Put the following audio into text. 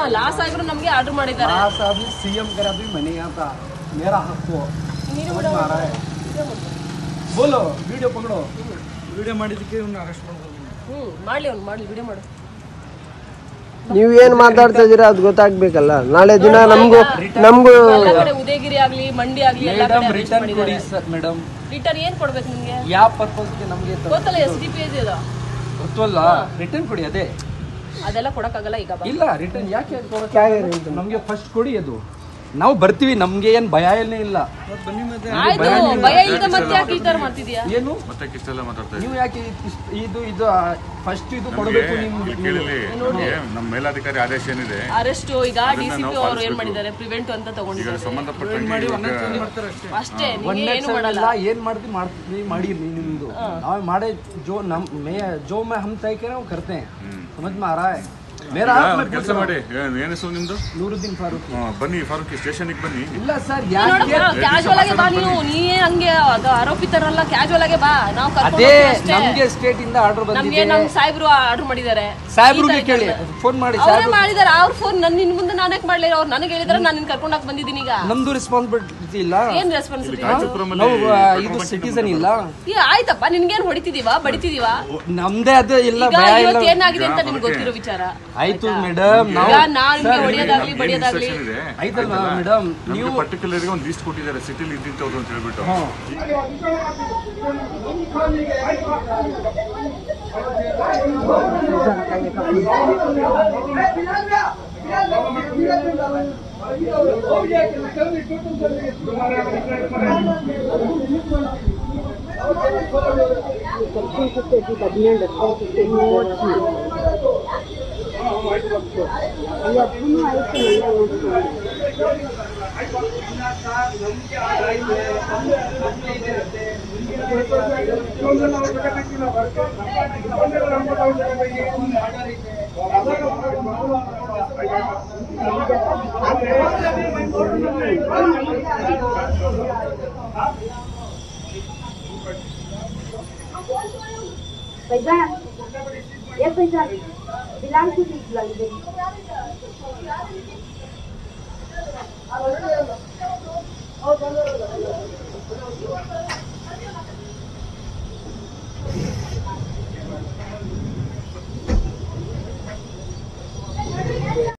Loss ಆಗಿದ್ರು ನಮ್ಗೆ order ಮಾಡಿದ್ದಾರೆ लास्ट अभी सीएम करा भी मैंने यहाँ था मेरा हक हो समझ में आ रहा है बोलो वीडियो पकड़ो ವಿಡಿಯೋ ಮಾಡಿದ್ದಕ್ಕೆ ಇವ್ನ ಅರೆಸ್ಟ್ ಮಾಡ್ಬೋದು ಹ್ಮ್ ಮಾಡ್ಲಿ ಅವ್ನು ಮಾಡ್ಲಿ ವಿಡಿಯೋ ಮಾಡು ನೀವು ಏನ್ ಮಾತಾಡ್ತಾ ಇದೀರಾ ಅದು ಗೊತ್ತಾಗ್ಬೇಕಲ್ಲ ನಾಳೆ ದಿನ ನಮಗೂ ನಮಗೂ ಎಲ್ಲ ಕಡೆ ಉದಯಗಿರಿ ಆಗ್ಲಿ ಮಂಡಿ ಆಗ್ಲಿ ಎಲ್ಲ ಕಡೆ ಮೇಡಮ್ ಅರೆಸ್ಟ್ ರಿಟರ್ನ್ ಕೊಡಿ ಮಾಡಿದ್ದಾರೆ ಸರ್ ಮೇಡಮ್ ರಿಟರ್ನ್ ಏನ್ ಕೊಡ್ಬೇಕು ನಿಮ್ಗೆ ಯಾವ ಪರ್ಪಸ್ಗೆ ನಮಗೆ ಗೊತ್ತಲ್ಲ ಎಸ್ ಡಿ ಪಿ ಇದೆ ಗೊತ್ತಲ್ಲ ರಿಟರ್ನ್ ಕೊಡಿ ಅದೇ ಅದೆಲ್ಲ ಕೊಡಕ್ಕಾಗಲ್ಲ ಈಗ ಬಾ. ಇಲ್ಲ ರಿಟರ್ನ್ ಯಾಕೆ ಕೊಡಕ್ಕೆ ನಮಗೆ ಫಸ್ಟ್ ಕೊಡಿ ಅದು ನಾವು ಬರ್ತೀವಿ ನಮ್ಗೆ ಏನ್ ಭಯ ಏನೇ ಇಲ್ಲ ಬನ್ನಿ ಮತ್ತೆ ಆಯ್ತು ಭಯ ಇಲ್ಲದ ಮತ್ತೆ ಯಾಕೆ ಈ ತರ ಮಾಡ್ತಿದ್ಯಾ ಏನು ಮತ್ತೆ ಇಷ್ಟೆಲ್ಲ ಮಾತಾಡ್ತಾ ನೀವು ಯಾಕೆ ಇಷ್ಟ್- ಇದು ಇದು ಫಸ್ಟ್ ಇದು ನಮ್ಗೆ ಕೊಡಬೇಕು ಇಲ್ಲಿ ನಿಮ್ಗೆ ಕೇಳಲಿ ನಮ್ಗೆ ನಮ್ಮ ಮೇಲಾಧಿಕಾರಿ ಆದೇಶ ಏನಿದೆ ಅರೆಸ್ಟ್ ಈಗ ಡಿ ಸಿ ಪಿ ಅವರು ಏನ್ ಮಾಡಿದ್ದಾರೆ ಪ್ರಿವೆಂಟ್ ಅಂತ ಈಗ ತಗೊಂಡಿದ್ದಾರೆ ಸಂಬಂಧಪಟ್ಟಂಗೆ ಇವಾಗ ಮಾಡ್ತಾರೆ ಅಷ್ಟೇ ಅಷ್ಟೇ ಒನ್ ನಿಮ್ಗೆ ಏನು ಮಾಡಲ್ಲ ಎಲ್ಲ ಏನ್ ಮಾಡ್ತೀವಿ ಮಾಡ್ತೀವಿ ಮಾಡಿರಿ ನಿಮ್ದು ನಾವು ಮಾಡे जो ನಮ್ ಮೇ जो मैं हम तय करें वो करते हैं समझ में आ रहा है मेरा हाथ में ಕೆಲಸ ಮಾಡಿ ಏನ್ ಏನ್ ಹೆಸರು ನಿಮ್ದು ನೂರುದ್ದೀನ್ ಫಾರೂಕ್ ಹಾ, ಬನ್ನಿ ಫಾರೂಕಿ ಸ್ಟೇಷನ್ಗೆ ಬನ್ನಿ ಇಲ್ಲ ಸರ್ ಯಾಕೆ ಕ್ಯಾಶುವಲ್ ಆಗಿ ಬಾ ನೀವು ನೀವೇ ಹಂಗೆ ಅದು ಆರೋಪಿತರಲ್ಲ ಕ್ಯಾಶುವಲ್ ಆಗಿ ಬಾ ನಾವು ಕರ್ಕೊಂಡು ಅದೇ ಹೋಗ್ತೀವಿ ಅಷ್ಟೇ. ನಮ್ಗೆ ಸ್ಟೇಟ್ ಇಂದ ಆರ್ಡರ್ ನಮ್ಗೆ ಬಂದಿದೆ ನಮ್ ಸಾಹೇಬ್ರು ಆರ್ಡರ್ ಮಾಡಿದ್ದಾರೆ ಸಾಹೇಬ್ರಿಗೆ ಕೇಳಿ ಫೋನ್ ಮಾಡಿ ಅವರೇ ಸಾಹೇಬ್ರು ಮಾಡಿದಾರೆ ಅವ್ರ ಫೋನ್ ನನ್ ನಿನ್ ಮುಂದೆ ನಾನೇ ಮಾಡ್ಲಿಲ್ಲ ಅವ್ರು ನನಗೆ ಹೇಳಿದ್ರೆ ನಾನು ನಿನ್ ಕರ್ಕೊಂಡಾಕ್ ಬಂದಿದ್ದೀನಿ ಈಗ ನಮ್ದು ರೆಸ್ಪಾನ್ಸಿಬಿಲಿಟಿ ಇಲ್ಲ ಏನ್ ರೆಸ್ಪಾನ್ಸಿಬಿಲಿಟಿ ಗಾಜಪುರಮಲ್ಲಿ ನಾವು ಆ, ಇದು ಸಿಟಿಸನ್ ಇಲ್ಲ ಈ ಆಯ್ತಪ್ಪ ನಿನ್ಗೇನ್ ಹೊಡಿತಿದೀವಾ ಬಡಿತಿದೀವಾ ನಮ್ದೇ ಅದು ಇಲ್ಲ ಈಗ ಭಯ ಇಲ್ಲ ಇವತ್ತು ಏನಾಗಿದೆ ಅಂತ ನಿಮ್ಗೆ ಗೊತ್ತಿರೋ ವಿಚಾರ ಆಯ್ತು ಮೇಡಮ್ ನಾವು ಈಗ ನಾನ್ ನಿಮ್ಗೆ ಹೊಡಿಯೋದಾಗ್ಲಿ ಬಡಿಯೋದಾಗ್ಲಿ ಇನ್ಸ್ಟ್ರಕ್ಷನ್ ಇದೆ ಆಯ್ತಲ್ವಾ ಮೇಡಮ್ ನಮ್ಗೆ ಪರ್ಟಿಕ್ಯುಲರ್ ಒಂದು ಲಿಸ್ಟ್ ಕೊಟ್ಟಿದ್ದಾರೆ ಸಿಟಿಲಿ ಇದ್ದಿಂತವ್ರು ಅಂತ ಹೇಳ್ಬಿಟ್ಟು Paisan. Yes, Paisan. Bilang ko dito lang din. Oh,